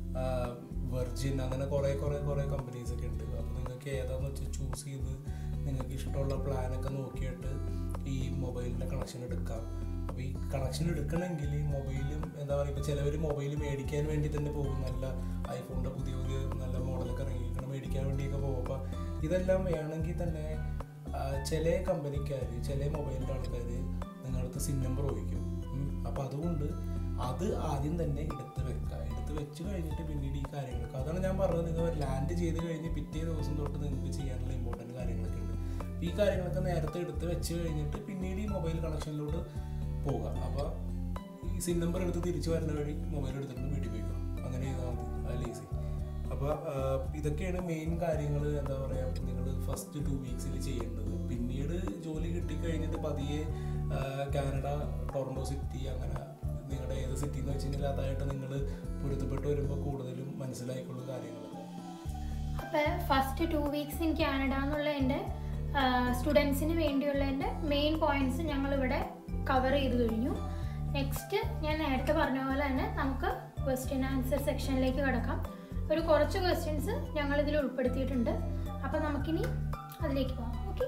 വെർജിൻ അങ്ങനെ കുറേ കുറേ കുറേ കമ്പനീസ് ഒക്കെ ഉണ്ട് അപ്പോൾ നിങ്ങൾക്ക് ഏതാണെന്ന് വെച്ചാൽ ചൂസ് ചെയ്ത് നിങ്ങൾക്ക് ഇഷ്ടമുള്ള പ്ലാനൊക്കെ നോക്കിയിട്ട് ഈ മൊബൈലിൻ്റെ കണക്ഷൻ എടുക്കാം അപ്പോൾ ഈ കണക്ഷൻ എടുക്കണമെങ്കിൽ ഈ മൊബൈലും എന്താ പറയുക ഇപ്പോൾ ചിലവർ മൊബൈൽ മേടിക്കാൻ വേണ്ടി തന്നെ പോകും നല്ല ഐഫോണിൻ്റെ പുതിയ പുതിയ നല്ല മോഡലൊക്കെ ഇറങ്ങിയിരിക്കണം മേടിക്കാൻ വേണ്ടിയൊക്കെ പോകും അപ്പോൾ ഇതെല്ലാം വേണമെങ്കിൽ തന്നെ ആ, ചില കമ്പനിക്കാർ ചില മൊബൈലിൻ്റെ ആൾക്കാർ നിങ്ങളടുത്ത് സിം നമ്പർ ചോദിക്കും അപ്പോൾ അതുകൊണ്ട് അത് ആദ്യം തന്നെ എടുത്ത് വെക്കുക എടുത്ത് വെച്ച് കഴിഞ്ഞിട്ട് പിന്നീട് ഈ കാര്യങ്ങളൊക്കെ അതാണ് ഞാൻ പറഞ്ഞത് നിങ്ങൾ ലാൻഡ് ചെയ്ത് കഴിഞ്ഞ് പിറ്റേ ദിവസം തൊട്ട് നിങ്ങൾക്ക് ചെയ്യാനുള്ള ഇമ്പോർട്ടൻറ്റ് കാര്യങ്ങളൊക്കെ ഉണ്ട് ഈ കാര്യങ്ങളൊക്കെ നേരത്തെ എടുത്ത് വെച്ച് കഴിഞ്ഞിട്ട് പിന്നീട് ഈ മൊബൈൽ കണക്ഷനിലോട്ട് പോകാം അപ്പോൾ ഈ സിം നമ്പർ എടുത്ത് തിരിച്ചു വരുന്ന വഴി മൊബൈൽ എടുത്തിട്ട് വീട്ടിൽ പോയിക്കോ അങ്ങനെ ചെയ്താൽ മതി അതല്ല ഈസി അപ്പോൾ ഇതൊക്കെയാണ് മെയിൻ കാര്യങ്ങൾ എന്താ പറയുക നിങ്ങൾ ഫസ്റ്റ് ടു വീക്സിൽ ചെയ്യേണ്ടത് പിന്നീട് ജോലി കിട്ടിക്കഴിഞ്ഞിട്ട് പതിയെ ആ, കാനഡ ടൊറൻഡോ സിറ്റി അങ്ങനെ നിങ്ങളുടെ ഏത് സിറ്റി എന്ന് വെച്ച് കഴിഞ്ഞാൽ അതായിട്ട് നിങ്ങൾ പൊരുത്തപ്പെട്ട് വരുമ്പോൾ കൂടുതലും മനസ്സിലായിക്കൊള്ളുന്ന കാര്യങ്ങളൊക്കെ അപ്പോൾ first two weeks in Canada എന്നുള്ള എൻ്റെ സ്റ്റുഡൻസിന് വേണ്ടിയുള്ള എൻ്റെ മെയിൻ പോയിന്റ്സ് ഞങ്ങളിവിടെ കവർ ചെയ്ത് കഴിഞ്ഞു നെക്സ്റ്റ് ഞാൻ നേരത്തെ പറഞ്ഞ പോലെ തന്നെ നമുക്ക് ക്വസ്റ്റ്യൻ ആൻസർ സെക്ഷനിലേക്ക് കിടക്കാം ഒരു കുറച്ച് ക്വസ്റ്റ്യൻസ് ഞങ്ങൾ ഇതിൽ ഉൾപ്പെടുത്തിയിട്ടുണ്ട് അപ്പോൾ നമുക്കിനി അതിലേക്ക് പോകാം ഓക്കെ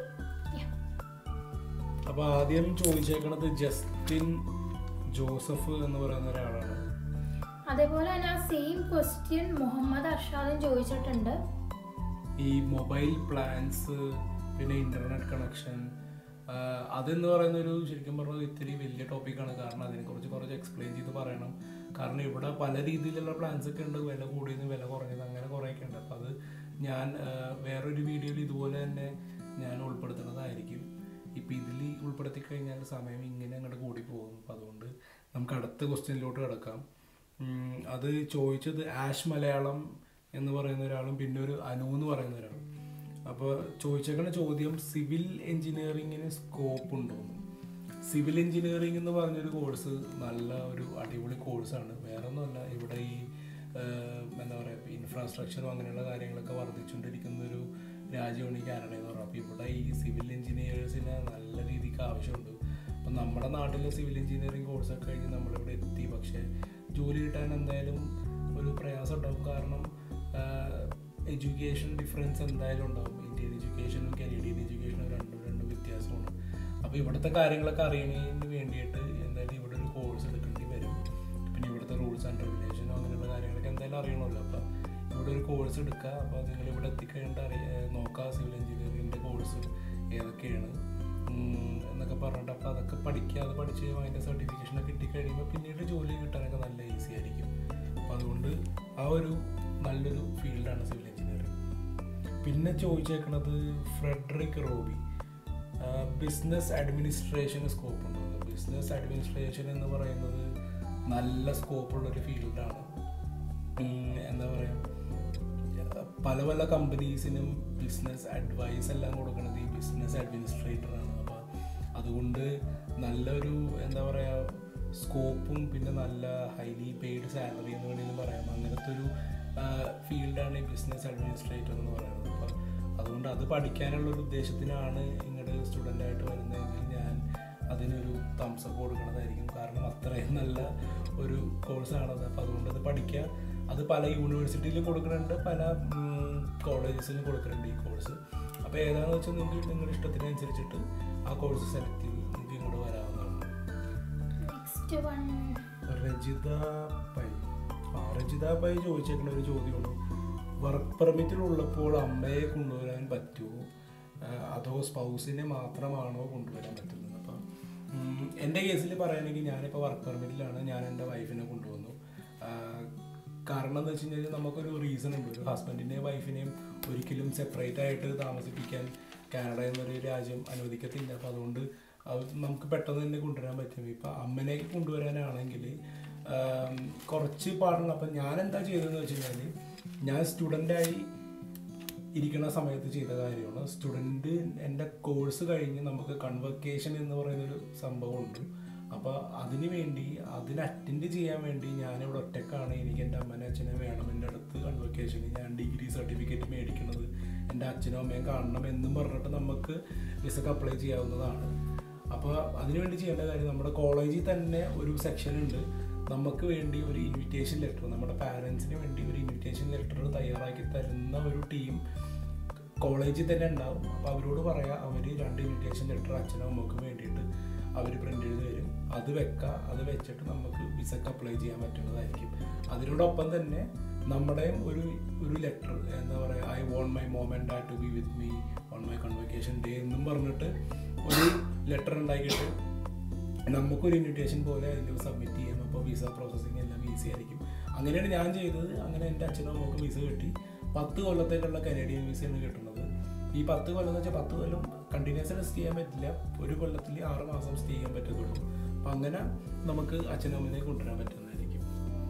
അപ്പോൾ ആദ്യം ചോദിച്ചേക്കണത് ജസ്റ്റിൻ ജോസഫ് എന്ന് പറയുന്ന ഒരാളാണ് അതേപോലെ തന്നെ ആ സെയിം ക്വസ്റ്റ്യൻ മുഹമ്മദ് അർഷാദും ചോദിച്ചിട്ടുണ്ട് ഈ മൊബൈൽ പ്ലാൻസ് പിന്നെ ഇന്റർനെറ്റ് കണക്ഷൻ അതെന്ന് പറയുന്ന ഒരു ശരിക്കും പറഞ്ഞാൽ ഇത്തിരി വലിയ ടോപ്പിക്കാണ് കാരണം അതിനെക്കുറിച്ച് കുറച്ച് എക്സ്പ്ലെയിൻ ചെയ്ത് പറയണം കാരണം ഇവിടെ പല രീതിയിലുള്ള പ്ലാൻസ് ഒക്കെ ഉണ്ട് വില കൂടിയത് വില കുറഞ്ഞത് അങ്ങനെ കുറേയൊക്കെ ഉണ്ട് അപ്പോൾ അത് ഞാൻ ആ, വേറൊരു വീഡിയോയിൽ ഇതുപോലെ തന്നെ ഞാൻ ഉൾപ്പെടുത്തുന്നതായിരിക്കും ഇപ്പം ഇതിൽ ഉൾപ്പെടുത്തി കഴിഞ്ഞാൽ സമയം ഇങ്ങനെ അങ്ങോട്ട് കൂടി പോകും അപ്പം അതുകൊണ്ട് നമുക്ക് അടുത്ത ക്വസ്റ്റ്യനിലോട്ട് കിടക്കാം ഉം, അത് ചോദിച്ചത് ആഷ് മലയാളം എന്ന് പറയുന്ന ഒരാളും പിന്നെ ഒരു അനു എന്ന് പറയുന്ന ഒരാളും അപ്പോൾ ചോദിച്ചേക്കണ ചോദ്യം സിവിൽ എഞ്ചിനീയറിങ്ങിന് സ്കോപ്പ് ഉണ്ടോന്ന് സിവിൽ എഞ്ചിനീയറിംഗ് എന്ന് പറഞ്ഞൊരു കോഴ്സ് നല്ല ഒരു അടിപൊളി കോഴ്സാണ് വേറെ ഒന്നുമല്ല ഇവിടെ ഈ ആഹ്, എന്താ പറയുക ഇൻഫ്രാസ്ട്രക്ചറും അങ്ങനെയുള്ള കാര്യങ്ങളൊക്കെ വർദ്ധിച്ചുകൊണ്ടിരിക്കുന്ന ഒരു രാജ്യമാണ് ഈ കാനഡ എന്ന് പറയുന്നത് അപ്പോൾ ഇവിടെ ഈ സിവിൽ എഞ്ചിനീയേഴ്സിന് നല്ല രീതിക്ക് ആവശ്യമുണ്ട് അപ്പം നമ്മുടെ നാട്ടിലെ സിവിൽ എഞ്ചിനീയറിംഗ് കോഴ്സൊക്കെ കഴിഞ്ഞ് നമ്മളിവിടെ എത്തി പക്ഷേ ജോലി കിട്ടാൻ എന്തായാലും ഒരു പ്രയാസം ഉണ്ടാവും കാരണം എഡ്യൂക്കേഷൻ ഡിഫറൻസ് എന്തായാലും ഉണ്ടാവും ഇന്ത്യൻ എഡ്യൂക്കേഷനും കനേഡിയൻ എഡ്യൂക്കേഷനും രണ്ടും രണ്ടും വ്യത്യാസമാണ് അപ്പോൾ ഇവിടുത്തെ കാര്യങ്ങളൊക്കെ അറിയണതിന് വേണ്ടിയിട്ട് എന്തായാലും ഇവിടെ ഒരു കോഴ്സ് എടുക്കേണ്ടി വരും പിന്നെ ഇവിടുത്തെ റൂൾസ് ആൻഡ് റെഗുലേഷനോ അങ്ങനെയുള്ള കാര്യങ്ങളൊക്കെ എന്തായാലും അറിയണമല്ലോ അപ്പോൾ ഇവിടെ ഒരു കോഴ്സ് എടുക്കുക അപ്പോൾ നിങ്ങൾ ഇവിടെ എത്തിക്കഴിഞ്ഞിട്ട് അറിയ നോക്കുക സിവിൽ എഞ്ചിനീയറിംഗിൻ്റെ കോഴ്സ് ഏതൊക്കെയാണ് ഉം, എന്നൊക്കെ പറഞ്ഞിട്ട് അപ്പോൾ അതൊക്കെ പഠിക്കുക അത് പഠിച്ച് കഴിയുമ്പോൾ അതിൻ്റെ സർട്ടിഫിക്കേഷനൊക്കെ കിട്ടിക്കഴിയുമ്പോൾ പിന്നീട് ജോലി കിട്ടാനൊക്കെ നല്ല ഈസി ആയിരിക്കും അപ്പോൾ അതുകൊണ്ട് ആ ഒരു നല്ലൊരു ഫീൽഡാണ് സിവിൽ എഞ്ചിനീയറിംഗ് പിന്നെ ചോദിച്ചേക്കണത് ഫ്രെഡറിക് റോബി ബിസിനസ് അഡ്മിനിസ്ട്രേഷന് സ്കോപ്പ് ഉണ്ടോ ബിസിനസ് അഡ്മിനിസ്ട്രേഷൻ എന്ന് പറയുന്നത് നല്ല സ്കോപ്പുള്ളൊരു ഫീൽഡാണ് എന്താ പറയുക പല പല കമ്പനീസിനും ബിസിനസ് അഡ്വൈസ് എല്ലാം കൊടുക്കുന്നത് ഈ ബിസിനസ് അഡ്മിനിസ്ട്രേറ്ററാണ് അപ്പോൾ അതുകൊണ്ട് നല്ലൊരു എന്താ പറയുക സ്കോപ്പും പിന്നെ നല്ല ഹൈലി പെയ്ഡ് സാലറി എന്ന് വേണമെങ്കിലും പറയാം അങ്ങനത്തെ ഒരു ഫീൽഡാണ് ഈ ബിസിനസ് അഡ്മിനിസ്ട്രേറ്റർ എന്ന് പറയുന്നത് അപ്പോൾ അതുകൊണ്ട് അത് പഠിക്കാനുള്ള ഒരു ഉദ്ദേശത്തിനാണ് ഇങ്ങോട്ട് സ്റ്റുഡൻ്റ് ആയിട്ട് വരുന്നതെങ്കിൽ ഞാൻ അതിനൊരു തംസപ്പ് കൊടുക്കുന്നതായിരിക്കും കാരണം അത്രയും നല്ല ഒരു കോഴ്സാണത് അപ്പോൾ അതുകൊണ്ട് അത് പഠിക്കുക അത് പല യൂണിവേഴ്സിറ്റിയിലും കൊടുക്കുന്നുണ്ട് പല കോളേജസിലും കൊടുക്കുന്നുണ്ട് ഈ കോഴ്സ് അപ്പോൾ ഏതാണെന്ന് വെച്ചാൽ നിങ്ങൾക്ക് നിങ്ങളുടെ ഇഷ്ടത്തിനനുസരിച്ചിട്ട് ആ കോഴ്സ് സെലക്ട് ചെയ്ത് നിങ്ങൾക്ക് ഇങ്ങോട്ട് വരാവുന്നതാണ് നെക്സ്റ്റ് വൺ രജിത പൈ ആ രജിത പൈ ചോദിച്ചേക്കുന്ന ഒരു ചോദ്യമാണ് വർക്ക് പെർമിറ്റിലുള്ളപ്പോൾ അമ്മയെ കൊണ്ടുവരാൻ പറ്റുമോ ആ, അതോ സ്പൗസിനെ മാത്രമാണോ കൊണ്ടുവരാൻ പറ്റുന്നത് അപ്പം ഉം, എൻ്റെ കേസിൽ പറയുകയാണെങ്കിൽ ഞാനിപ്പോൾ വർക്ക് പെർമിറ്റിലാണ് ഞാൻ എൻ്റെ വൈഫിനെ കൊണ്ടുവന്നു ആ, കാരണം എന്ന് വെച്ച് കഴിഞ്ഞാൽ നമുക്കൊരു റീസൺ ഉണ്ട് ഒരു ഹസ്ബൻഡിനെയും വൈഫിനെയും ഒരിക്കലും സെപ്പറേറ്റ് ആയിട്ട് താമസിപ്പിക്കാൻ കാനഡ എന്നൊരു രാജ്യം അനുവദിക്കത്തില്ല അപ്പോൾ അതുകൊണ്ട് അത് നമുക്ക് പെട്ടെന്ന് തന്നെ കൊണ്ടുവരാൻ പറ്റും ഇപ്പം അമ്മനെ കൊണ്ടുവരാനാണെങ്കിൽ ആം, കുറച്ച് പാടുള്ള അപ്പം ഞാൻ എന്താ ചെയ്തതെന്ന് വെച്ച് കഴിഞ്ഞാൽ ഞാൻ സ്റ്റുഡൻ്റായി ഇരിക്കുന്ന സമയത്ത് ചെയ്ത കാര്യമാണ് സ്റ്റുഡൻറ്റ് എൻ്റെ കോഴ്സ് കഴിഞ്ഞ് നമുക്ക് കൺവക്കേഷൻ എന്ന് പറയുന്നൊരു സംഭവമുണ്ട് അപ്പോൾ അതിന് വേണ്ടി അതിന് അറ്റൻഡ് ചെയ്യാൻ വേണ്ടി ഞാനിവിടെ ഒറ്റക്കാണ് എനിക്ക് എൻ്റെ അമ്മനെ അച്ഛനെ വേണം എൻ്റെ അടുത്ത് കൺവക്കേഷന് ഞാൻ ഡിഗ്രി സർട്ടിഫിക്കറ്റ് മേടിക്കുന്നത് എൻ്റെ അച്ഛനും അമ്മയും കാണണം എന്നും പറഞ്ഞിട്ട് നമുക്ക് വിസക്ക് അപ്ലൈ ചെയ്യാവുന്നതാണ് അപ്പോൾ അതിനുവേണ്ടി ചെയ്യേണ്ട കാര്യം നമ്മുടെ കോളേജിൽ തന്നെ ഒരു സെക്ഷൻ ഉണ്ട് നമുക്ക് വേണ്ടി ഒരു ഇൻവിറ്റേഷൻ ലെറ്റർ നമ്മുടെ പാരൻസിന് വേണ്ടി ഒരു ഇൻവിറ്റേഷൻ ലെറ്റർ തയ്യാറാക്കി തരുന്ന ഒരു ടീം കോളേജിൽ തന്നെ ഉണ്ടാവും അപ്പോൾ അവരോട് പറയാം അവർ രണ്ട് ഇൻവിറ്റേഷൻ ലെറ്റർ അച്ഛനും അമ്മക്കും വേണ്ടിയിട്ട് അവർ പ്രിൻ്റ് ചെയ്ത് തരും അത് വെക്കുക അത് വെച്ചിട്ട് നമുക്ക് വിസക്ക് അപ്ലൈ ചെയ്യാൻ പറ്റുന്നതായിരിക്കും അതിനോടൊപ്പം തന്നെ നമ്മുടെ ഒരു ഒരു ലെറ്റർ എന്താ പറയുക I want my mom and dad to be with me on my convocation day എന്നും പറഞ്ഞിട്ട് ഒരു ലെറ്റർ ഉണ്ടാക്കിയിട്ട് നമുക്കൊരു ഇൻവിറ്റേഷൻ പോലെ അതിൽ സബ്മിറ്റ് ചെയ്യാം അപ്പോൾ വിസ പ്രോസസ്സിങ് എല്ലാം ഈസി ആയിരിക്കും അങ്ങനെയാണ് ഞാൻ ചെയ്തത് അങ്ങനെ എൻ്റെ അച്ഛനും അമ്മക്കും വിസ കിട്ടി പത്ത് കൊല്ലത്തേക്കുള്ള കനേഡിയൻ വിസയാണ് കിട്ടുന്നത് ഈ പത്ത് കൊല്ലം എന്ന് വെച്ചാൽ പത്ത് കൊല്ലം കണ്ടിന്യൂസ് ആയിട്ട് സ്റ്റേ ചെയ്യാൻ പറ്റില്ല ഒരു കൊല്ലത്തിൽ ആറ് മാസം സ്റ്റേ ചെയ്യാൻ പറ്റത്തുള്ളൂ അപ്പം അങ്ങനെ നമുക്ക് അച്ഛനും അമ്മനെ കൊണ്ടുവരാൻ പറ്റുന്നതായിരിക്കും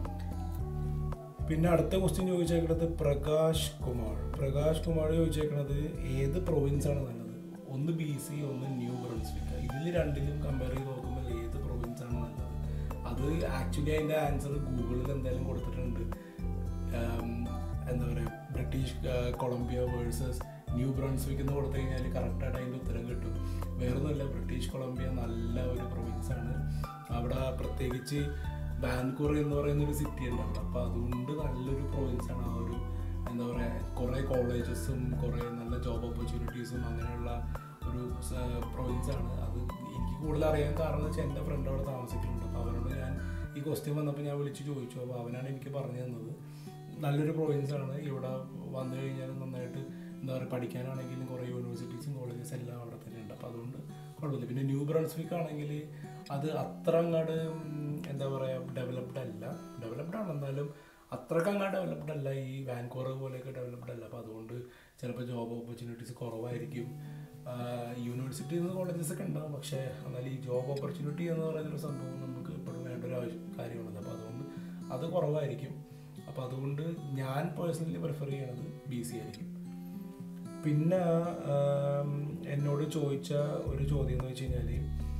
പിന്നെ അടുത്ത ക്വസ്റ്റ്യൻ ചോദിച്ചേക്കുന്നത് പ്രകാശ് കുമാർ പ്രകാശ് കുമാർ ചോദിച്ചേക്കുന്നത് ഏത് പ്രൊവിൻസ് ആണ് നല്ലത് ഒന്ന് ബി സി ഒന്ന് ന്യൂ ബ്രൺസ്വിക്ക് ഇതിൽ രണ്ടിലും കമ്പയർ ചെയ്ത് നോക്കുമ്പോൾ ഏത് പ്രൊവിൻസ് ആണ് നല്ലത് അത് ആക്ച്വലി അതിൻ്റെ ആൻസർ ഗൂഗിളിൽ എന്തായാലും കൊടുത്തിട്ടുണ്ട് ആം, എന്താ പറയുക ബ്രിട്ടീഷ് ആ, കൊളംബിയ വേഴ്സസ് ന്യൂ ബ്രൺസ്വിക്ക് എന്ന് കൊടുത്തു കഴിഞ്ഞാൽ കറക്റ്റായിട്ട് അതിൻ്റെ ഉത്തരം കിട്ടും വേറൊന്നുമല്ല ബ്രിട്ടീഷ് കൊളംബിയ നല്ല ഒരു പ്രൊവിൻസ് ആണ് അവിടെ പ്രത്യേകിച്ച് ബാൻകൂർ എന്ന് പറയുന്ന ഒരു സിറ്റി ഉണ്ട് അവിടെ അപ്പോൾ അതുകൊണ്ട് നല്ലൊരു പ്രൊവിൻസ് ആണ് ആ ഒരു എന്താ പറയുക കുറേ കോളേജസും കുറേ നല്ല ജോബ് ഓപ്പർച്യൂണിറ്റീസും അങ്ങനെയുള്ള ഒരു പ്രൊവിൻസ് ആണ് അത് എനിക്ക് കൂടുതൽ അറിയാൻ കാരണം എന്ന് വെച്ചാൽ എൻ്റെ ഫ്രണ്ട് അവിടെ താമസിക്കുന്നുണ്ട് അപ്പോൾ അവനോട് ഞാൻ ഈ ക്വസ്റ്റ്യൻ വന്നപ്പോൾ ഞാൻ വിളിച്ച് ചോദിച്ചു അപ്പോൾ അവനാണ് എനിക്ക് പറഞ്ഞു തന്നത് നല്ലൊരു പ്രൊവിൻസ് ആണ് ഇവിടെ വന്നു കഴിഞ്ഞാൽ നന്നായിട്ട് എന്താ പറയുക പഠിക്കാനാണെങ്കിലും കുറേ യൂണിവേഴ്സിറ്റീസും കോളേജസ് എല്ലാം അവിടെ തന്നെ ഉണ്ട് അപ്പോൾ അതുകൊണ്ട് കുഴപ്പമില്ല പിന്നെ ന്യൂ ബ്രൺസ്വിക്ക് ആണെങ്കിൽ അത് അത്ര അങ്ങോട്ട് ഉം, എന്താ പറയുക ഡെവലപ്ഡ് അല്ല ഡെവലപ്ഡ് ആണ് എന്നാലും അത്രക്ക് അങ്ങോട്ട് ഡെവലപ്ഡ് അല്ല ഈ വാൻകോർ പോലെയൊക്കെ ഡെവലപ്ഡ് അല്ല അപ്പോൾ അതുകൊണ്ട് ചിലപ്പോൾ ജോബ് ഓപ്പർച്യൂണിറ്റീസ് കുറവായിരിക്കും യൂണിവേഴ്സിറ്റീസ് കോളേജസ് ഒക്കെ ഉണ്ടാവും പക്ഷേ എന്നാൽ ഈ ജോബ് ഓപ്പർച്യൂണിറ്റി എന്ന് പറയുന്നൊരു സംഭവം നമുക്ക് എപ്പോഴും വേണ്ട ഒരു ആവശ്യം കാര്യമാണത് അപ്പോൾ അതുകൊണ്ട് അത് കുറവായിരിക്കും അപ്പോൾ അതുകൊണ്ട് ഞാൻ പേഴ്സണലി പ്രിഫർ ചെയ്യണത് ബി സി ആയിരിക്കും പിന്നെ ആം, എന്നോട് ചോദിച്ച ഒരു ചോദ്യം എന്ന് വെച്ച് കഴിഞ്ഞാൽ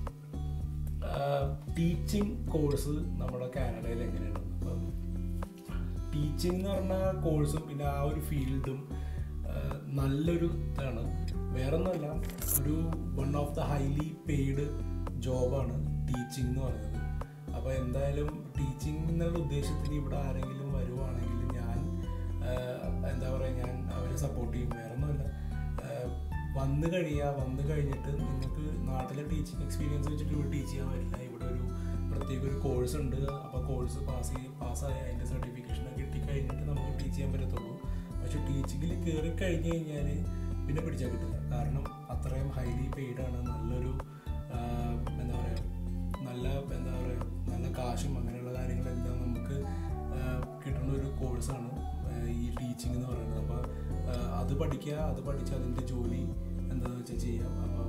ടീച്ചിങ് കോഴ്സ് നമ്മുടെ കാനഡയിൽ എങ്ങനെയാണ് അപ്പം ടീച്ചിങ് എന്ന് പറഞ്ഞ കോഴ്സും പിന്നെ ആ ഒരു ഫീൽഡും നല്ലൊരു ഇതാണ് വേറൊന്നുമല്ല ഒരു one of the highly paid ജോബാണ് ടീച്ചിങ് എന്ന് പറയുന്നത് അപ്പോൾ എന്തായാലും ടീച്ചിങ് എന്നുള്ള ഉദ്ദേശത്തിന് ഇവിടെ ആരെങ്കിലും വരുവാണെങ്കിൽ ഞാൻ ആഹ്, എന്താ പറയുക ഞാൻ അവരെ സപ്പോർട്ട് ചെയ്യും വേറൊന്നുമല്ല ആഹ്, വന്നു കഴിയുക വന്നു കഴിഞ്ഞിട്ട് നിങ്ങൾക്ക് നാട്ടിലെ ടീച്ചിങ് എക്സ്പീരിയൻസ് വെച്ചിട്ട് ഇവിടെ ടീച്ച് ചെയ്യാൻ പറ്റില്ല ഇവിടെ ഒരു പ്രത്യേക ഒരു കോഴ്സ് ഉണ്ട് അപ്പോൾ കോഴ്സ് പാസ് ചെയ്ത് പാസ്സായി അതിൻ്റെ സർട്ടിഫിക്കേഷൻ കിട്ടിക്കഴിഞ്ഞിട്ട് നമുക്ക് ടീച്ച് ചെയ്യാൻ പറ്റത്തുള്ളൂ പക്ഷെ ടീച്ചിങ്ങിൽ കയറി കഴിഞ്ഞ് കഴിഞ്ഞാൽ പിന്നെ പിടിച്ചാൽ കിട്ടില്ല കാരണം അത്രയും ഹൈലി പെയ്ഡ് ആണ് നല്ലൊരു ആ, എന്താ പറയുക നല്ല എന്താ പറയുക നല്ല കാശും അങ്ങനെയുള്ള കാര്യങ്ങളെല്ലാം നമുക്ക് ആ, കിട്ടുന്ന ഒരു കോഴ്സാണ് ഈ ടീച്ചിങ് എന്ന് പറയുന്നത് അപ്പോൾ അത് പഠിക്കുക അത് പഠിച്ച് അതിൻ്റെ ജോലി എന്താണെന്ന് വെച്ചാൽ ചെയ്യാം അപ്പോൾ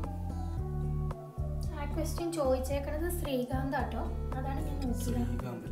ആ ക്വസ്റ്റ്യൻ ചോദിച്ചേക്കണത് ശ്രീകാന്ത് ആട്ടോ അതാണ് ഞാൻ നോക്കിയത് ശ്രീകാന്തല്ല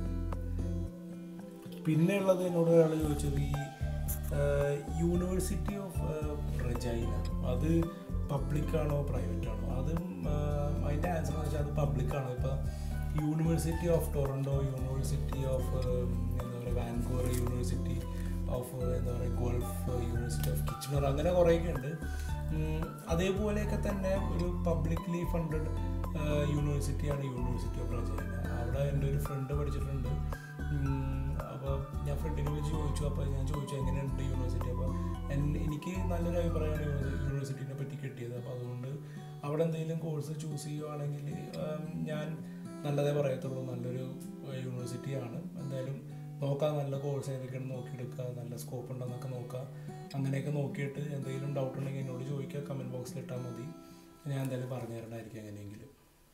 പിന്നെ ഉള്ളത് എന്നോട് ഒരാൾ ചോദിച്ചത് ഈ യൂണിവേഴ്സിറ്റി ഓഫ് റജൈന അത് പബ്ലിക് ആണോ പ്രൈവറ്റ് ആണോ അതും ആഹ്, അതിൻ്റെ ആൻസർ എന്ന് വെച്ചാൽ അത് പബ്ലിക് ആണ് ഇപ്പം university of Toronto university of എന്താ പറയുക വാൻകൂവർ യൂണിവേഴ്സിറ്റി ഓഫ് എന്താ പറയുക ഗൾഫ് യൂണിവേഴ്സിറ്റി ഓഫ് കിച്ചണർ അങ്ങനെ കുറേയൊക്കെ ഉണ്ട് ഉം, അതേപോലെയൊക്കെ തന്നെ ഒരു പബ്ലിക്ലി ഫണ്ടഡ് യൂണിവേഴ്സിറ്റിയാണ് യൂണിവേഴ്സിറ്റി ഓഫ് റജൈന അവിടെ എൻ്റെ ഒരു ഫ്രണ്ട് പഠിച്ചിട്ടുണ്ട് അപ്പോൾ ഞാൻ ഫ്രണ്ടിനെ വിളിച്ച് ചോദിച്ചു അപ്പോൾ ഞാൻ ചോദിച്ചു എങ്ങനെയുണ്ട് യൂണിവേഴ്സിറ്റി അപ്പോൾ എനിക്ക് നല്ലൊരു അഭിപ്രായമാണ് യൂണിവേഴ്സിറ്റിനെ പറ്റി കിട്ടിയത് അപ്പോൾ അതുകൊണ്ട് അവിടെ എന്തെങ്കിലും കോഴ്സ് ചൂസ് ചെയ്യുവാണെങ്കിൽ ഉം, ഞാൻ നല്ലതേ പറയത്തുള്ളൂ നല്ലൊരു യൂണിവേഴ്സിറ്റിയാണ് എന്തായാലും നോക്കാം നല്ല കോഴ്സ് ഏതൊക്കെയാണ് നോക്കിയെടുക്കുക നല്ല സ്കോപ്പ് ഉണ്ടെന്നൊക്കെ നോക്കാം അങ്ങനെയൊക്കെ നോക്കിയിട്ട് എന്തെങ്കിലും ഡൗട്ട് ഉണ്ടെങ്കിൽ എന്നോട് ചോദിക്കുക കമൻറ്റ് ബോക്സിൽ ഇട്ടാൽ മതി ഞാൻ എന്തായാലും പറഞ്ഞു തരണമായിരിക്കും എങ്ങനെയെങ്കിലും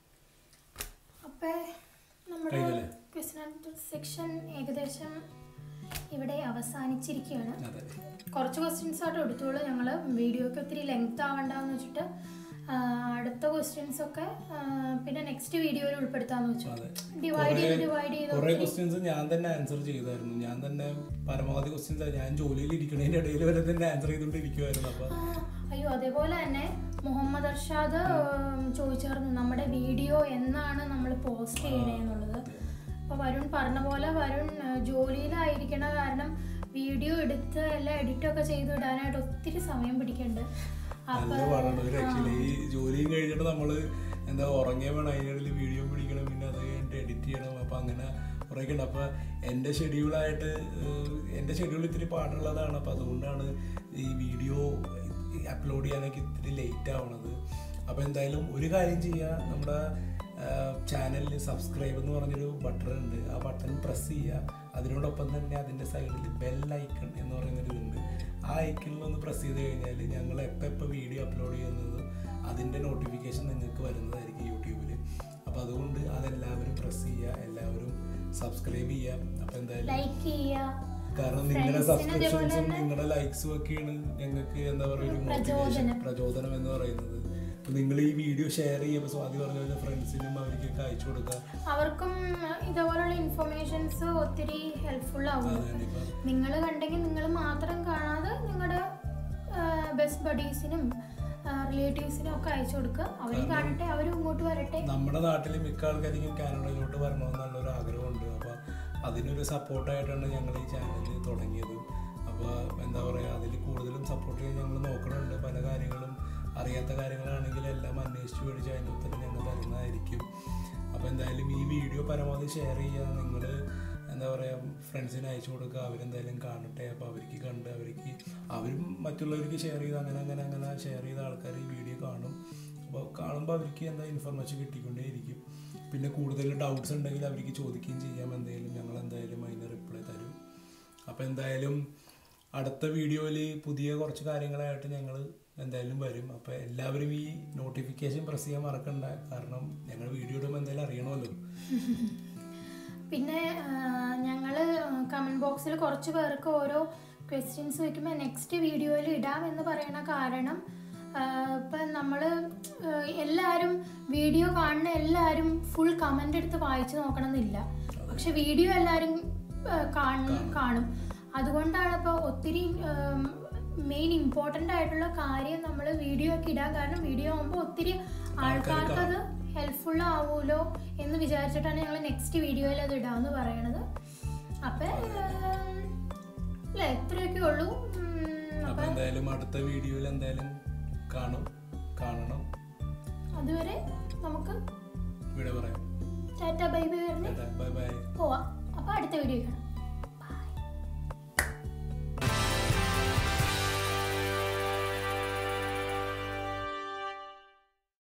അപ്പൊ നമ്മുടെ കഴിഞ്ഞല്ലേ? ക്വസ്റ്റ്യൻ ആൻസർ സെക്ഷൻ ഏകദേശം ഇവിടെ അവസാനിച്ചിരിക്കുകയാണ് അതെ കുറച്ച് ക്വസ്റ്റ്യൻസ് ആയിട്ട് എടുത്തോളൂ ഞങ്ങൾ വീഡിയോ ഒക്കെ ഒത്തിരി ലെങ്ത് ആവണ്ടെന്ന് വെച്ചിട്ട് ആ, അടുത്ത ക്വസ്റ്റ്യൻസ് ഒക്കെ ആ, പിന്നെ നെക്സ്റ്റ് വീഡിയോയിൽ ഉൾപ്പെടുത്താന്ന് വെച്ചു അതെ ഡിവൈഡ് ചെയ്ത് കുറേ- ഡിവൈഡ് ചെയ്ത് കുറേ ക്വസ്റ്റ്യൻസ് ഞാൻ തന്നെ ആൻസർ ചെയ്തായിരുന്നു ഞാൻ തന്നെ പരമാവധി ക്വസ്റ്റ്യൻസ് ഞാൻ ജോലിയിൽ ഇരിക്കണതിന്റെ ഇടയിൽ വരെ തന്നെ ആൻസർ ചെയ്തുകൊണ്ടിരിക്കുമായിരുന്നു അപ്പൊ ആ, അയ്യോ അതേപോലെ തന്നെ മുഹമ്മദ് അർഷാദ് ഉം, ചോദിച്ചായിരുന്നു നമ്മുടെ വീഡിയോ എന്നാണ് നമ്മൾ പോസ്റ്റ് ചെയ്യണേ എന്നുള്ളത് അപ്പൊ വരുൺ പറഞ്ഞ പോലെ വരുൺ ആ, ജോലിയിലായിരിക്കണ കാരണം വീഡിയോ എടുത്ത് എല്ലാം എഡിറ്റ് ഒക്കെ ചെയ്ത് ഇടാനായിട്ട് ഒത്തിരി സമയം പിടിക്കുന്നുണ്ട് അപ്പൊ നല്ല പാടാണ് ഒരു ആക്ച്വലി ഈ ജോലിയും കഴിഞ്ഞിട്ട് നമ്മള് എന്താ ഉറങ്ങിയ വേണം അതിനിടയിൽ വീഡിയോ പിടിക്കണം പിന്നെ അത് കഴിഞ്ഞിട്ട് എഡിറ്റ് ചെയ്യണം അപ്പൊ അങ്ങനെ കുറേയൊക്കെ ഉണ്ട് അപ്പൊ എൻ്റെ ഷെഡ്യൂളായിട്ട് എൻ്റെ ഷെഡ്യൂൾ ഇത്തിരി പാടുള്ളതാണ് അപ്പൊ അതുകൊണ്ടാണ് ഈ വീഡിയോ അപ്ലോഡ് ചെയ്യാനൊക്കെ ഇത്തിരി ലേറ്റ് ആവണത് അപ്പൊ എന്തായാലും ഒരു കാര്യം ചെയ്യുക നമ്മുടെ ചാനലിൽ സബ്സ്ക്രൈബ് എന്ന് പറഞ്ഞൊരു ബട്ടൺ ഉണ്ട് ആ ബട്ടൺ പ്രസ് ചെയ്യുക അതിനോടൊപ്പം തന്നെ അതിൻ്റെ സൈഡിൽ ബെൽ ഐക്കൺ എന്ന് പറയുന്നൊരു ഇതുണ്ട് ആ ഐക്കണിൽ ഒന്ന് പ്രസ് ചെയ്ത് കഴിഞ്ഞാൽ ഞങ്ങൾ എപ്പോൾ എപ്പോൾ വീഡിയോ അപ്ലോഡ് ചെയ്യുന്നത് അതിൻ്റെ നോട്ടിഫിക്കേഷൻ നിങ്ങൾക്ക് വരുന്നതായിരിക്കും യൂട്യൂബിൽ അപ്പോൾ അതുകൊണ്ട് അതെല്ലാവരും പ്രസ് ചെയ്യുക എല്ലാവരും സബ്സ്ക്രൈബ് ചെയ്യുക അപ്പോൾ എന്തായാലും ലൈക്ക് ചെയ്യുക കാരണം നിങ്ങളുടെ Friends ന് അതേപോലെ സബ്സ്ക്രിപ്ഷൻസും തന്നെ നിങ്ങളുടെ ലൈക്സും ഒക്കെയാണ് ഞങ്ങൾക്ക് എന്താ പറയുക ഒരു പ്രചോദനം. മോട്ടിവേഷൻ പ്രചോദനം എന്ന് പറയുന്നത് അപ്പൊ നിങ്ങൾ ഈ വീഡിയോ ഷെയർ ചെയ്യുമ്പോൾ സ്വാതി പറഞ്ഞ പോലെ ഫ്രണ്ട്സിനും അവർക്കൊക്കെ അയച്ചു കൊടുക്കുക അവർക്കും ഇതേപോലുള്ള ഇൻഫർമേഷൻസ് ഒത്തിരി ഹെൽപ്ഫുൾ ആവും അതാണ് ഇപ്പം നിങ്ങൾ കണ്ടെങ്കിൽ നിങ്ങൾ മാത്രം കാണാതെ നിങ്ങളുടെ ബെസ്റ്റ് ബഡീസിനും റിലേറ്റീവ്സിനും ഒക്കെ അയച്ചു കൊടുക്കുക അവർ കാണട്ടെ അവരും ഇങ്ങോട്ട് വരട്ടെ നമ്മുടെ നാട്ടിൽ മിക്ക ആൾക്കാർക്കും കാനഡയിലോട്ട് വരണമെന്നുള്ള ഒരു ആഗ്രഹമുണ്ട് അപ്പോൾ അതിനൊരു സപ്പോർട്ടായിട്ടാണ് ഞങ്ങൾ ഈ ചാനൽ തുടങ്ങിയത് അപ്പോൾ എന്താ പറയുക അതിൽ കൂടുതലും സപ്പോർട്ട് ചെയ്യാൻ ഞങ്ങൾ നോക്കണുണ്ട് പല കാര്യങ്ങളും അറിയാത്ത കാര്യങ്ങളാണെങ്കിൽ എല്ലാം അന്വേഷിച്ച് മേടിച്ച് അതിൻ്റെ ഉത്തരം ഞങ്ങൾ തരുന്നതായിരിക്കും അപ്പോൾ എന്തായാലും ഈ വീഡിയോ പരമാവധി ഷെയർ ചെയ്യുക നിങ്ങൾ എന്താ പറയുക ഫ്രണ്ട്സിന് അയച്ചു കൊടുക്കുക അവരെന്തായാലും കാണട്ടെ അപ്പോൾ അവർക്ക് കണ്ട് അവർക്ക് അവരും മറ്റുള്ളവർക്ക് ഷെയർ ചെയ്ത് അങ്ങനെ അങ്ങനെ അങ്ങനെ ഷെയർ ചെയ്ത ആൾക്കാർ ഈ വീഡിയോ കാണും അപ്പോൾ കാണുമ്പോൾ അവർക്ക് എന്താ ഇൻഫർമേഷൻ കിട്ടിക്കൊണ്ടേയിരിക്കും പിന്നെ കൂടുതൽ ഡൗട്ട്സ് ഉണ്ടെങ്കിൽ അവർക്ക് ചോദിക്കുകയും ചെയ്യാം എന്തായാലും ഞങ്ങൾ എന്തായാലും അതിന് റിപ്ലൈ തരും അപ്പോൾ എന്തായാലും അടുത്ത വീഡിയോയിൽ പുതിയ കുറച്ച് കാര്യങ്ങളായിട്ട് ഞങ്ങൾ എന്തായാലും വരും അപ്പോൾ എല്ലാവരും ഈ നോട്ടിഫിക്കേഷൻ പ്രസ് ചെയ്യാൻ മറക്കണ്ട കാരണം ഞങ്ങൾ വീഡിയോ ഇടുമ്പോൾ എന്തായാലും അറിയണമല്ലോ പിന്നെ ഞങ്ങൾ കമൻറ്റ് ബോക്സിൽ കുറച്ച് പേർക്ക് ഓരോ ക്വസ്റ്റ്യൻസ് വയ്ക്കുമ്പോൾ നെക്സ്റ്റ് വീഡിയോയിൽ ഇടാം എന്ന് പറയണ കാരണം ഇപ്പം നമ്മൾ എല്ലാവരും വീഡിയോ കാണുന്ന എല്ലാവരും ഫുൾ കമൻ്റ് എടുത്ത് വായിച്ച് നോക്കണമെന്നില്ല പക്ഷെ വീഡിയോ എല്ലാവരും കാണും കാണും അതുകൊണ്ടാണ് ഇപ്പോൾ ഒത്തിരി മെയിൻ ഇമ്പോർട്ടൻ്റ് ആയിട്ടുള്ള കാര്യം നമ്മൾ വീഡിയോ ഒക്കെ ഇടാൻ കാരണം വീഡിയോ ആകുമ്പോൾ ഒത്തിരി ആൾക്കാർക്ക് അത് ഹെൽപ്ഫുൾ ആവുമല്ലോ എന്ന് വിചാരിച്ചിട്ടാണ് ഞങ്ങൾ നെക്സ്റ്റ് വീഡിയോയിൽ അത് ഇടാന്ന് പറയണത് അപ്പം അല്ല എത്രയൊക്കെ ഉള്ളൂ ഉം, അപ്പോൾ അപ്പം എന്തായാലും അടുത്ത വീഡിയോയിൽ എന്തായാലും കാണും കാണണം അതുവരെ നമുക്ക് ഇവിടെ പറയാം ടാറ്റ ബൈ ബൈ പറഞ്ഞ് ബൈ ബൈ പോവാം അപ്പം അടുത്ത വീഡിയോ കാണാം